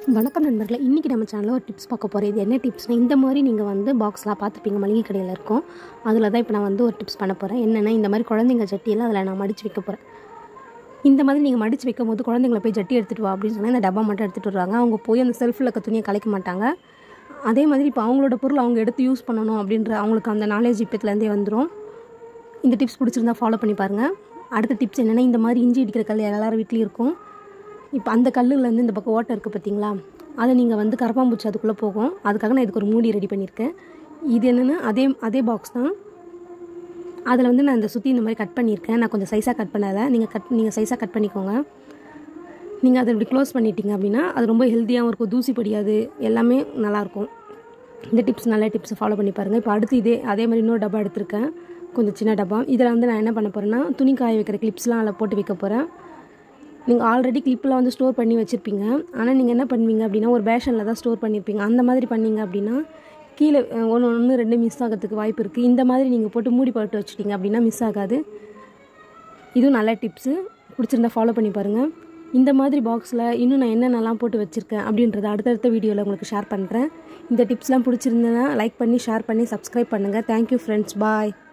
வணக்கம் நண்பர்களே இன்றைக்கி நம்ம சேனலில் ஒரு டிப்ஸ் பார்க்க போகிறோம் இது என்ன டிப்ஸ்னால் இந்த மாதிரி நீங்கள் வந்து பாக்ஸ்லாம் பார்த்துப்பீங்க மளிகை கடையில் இருக்கும் அதில் தான் இப்போ நான் வந்து ஒரு டிப்ஸ் பண்ண போகிறேன் என்னென்னா இந்த மாதிரி குழந்தைங்க ஜட்டியெல்லாம் அதில் நான் மடித்து வைக்க போகிறேன் இந்த மாதிரி நீங்கள் மடித்து வைக்கும் போது குழந்தைங்கள போய் ஜட்டி எடுத்துகிட்டு வா அப்படின்னு சொன்னால் இந்த டப்பா மட்டும் எடுத்துகிட்டு வருவாங்க அவங்க போய் அந்த செல்ஃபில் இருக்க துணியை கலைக்க மாட்டாங்க அதே மாதிரி இப்போ அவங்களோட பொருள் அவங்க எடுத்து யூஸ் பண்ணணும் அப்படின்ற அவங்களுக்கு அந்த நாலேஜ் இப்போத்துலேருந்தே வந்துடும் இந்த டிப்ஸ் பிடிச்சிருந்தா ஃபாலோ பண்ணி பாருங்கள் அடுத்த டிப்ஸ் என்னென்னா இந்த மாதிரி இஞ்சி இடிக்கிற கல் எல்லாரும் வீட்லேயும் இருக்கும் இப்போ அந்த கல்லுலேருந்து இந்த பக்கம் ஓட்டை இருக்குது பார்த்தீங்களா அதை நீங்கள் வந்து கரப்பாம்பூச்சி அதுக்குள்ளே போகும் அதுக்காக நான் இதுக்கு ஒரு மூடி ரெடி பண்ணியிருக்கேன் இது என்னென்னா அதே அதே பாக்ஸ் தான் அதில் வந்து நான் இந்த சுற்றி இந்த மாதிரி கட் பண்ணியிருக்கேன் நான் கொஞ்சம் சைஸாக கட் பண்ணலை நீங்கள் கட் நீங்கள் சைஸாக கட் பண்ணிக்கோங்க நீங்கள் அதை இப்படி க்ளோஸ் பண்ணிட்டீங்க அப்படின்னா அது ரொம்ப ஹெல்த்தியாகவும் இருக்கும் தூசி படியாது எல்லாமே நல்லாயிருக்கும் இந்த டிப்ஸ் நல்ல டிப்ஸ் ஃபாலோ பண்ணி பாருங்கள் இப்போ அடுத்து இதே அதே மாதிரி இன்னொரு டப்பா எடுத்திருக்கேன் கொஞ்சம் சின்ன டப்பா இதில் வந்து நான் என்ன பண்ண போகிறேன்னா துணி காய வைக்கிற கிளிப்ஸ்லாம் அதில் போட்டு வைக்க போகிறேன் நீங்கள் ஆல்ரெடி கிளிப்பில் வந்து ஸ்டோர் பண்ணி வச்சுருப்பீங்க ஆனால் நீங்கள் என்ன பண்ணுவீங்க அப்படின்னா ஒரு பேஷனில் தான் ஸ்டோர் பண்ணியிருப்பீங்க அந்த மாதிரி பண்ணீங்க அப்படின்னா கீழே ஒன்று ஒன்று ரெண்டு மிஸ் ஆகிறதுக்கு வாய்ப்பு இருக்குது இந்த மாதிரி நீங்கள் போட்டு மூடி போட்டு வச்சுட்டீங்க அப்படின்னா மிஸ் ஆகாது இதுவும் நல்ல டிப்ஸு பிடிச்சிருந்தா ஃபாலோ பண்ணி பாருங்கள் இந்த மாதிரி பாக்ஸில் இன்னும் நான் என்னென்னலாம் போட்டு வச்சுருக்கேன் அப்படின்றத அடுத்தடுத்த வீடியோவில் உங்களுக்கு ஷேர் பண்ணுறேன் இந்த டிப்ஸ்லாம் பிடிச்சிருந்தேன்னா லைக் பண்ணி ஷேர் பண்ணி சப்ஸ்கிரைப் பண்ணுங்கள் தேங்க்யூ ஃப்ரெண்ட்ஸ் பாய்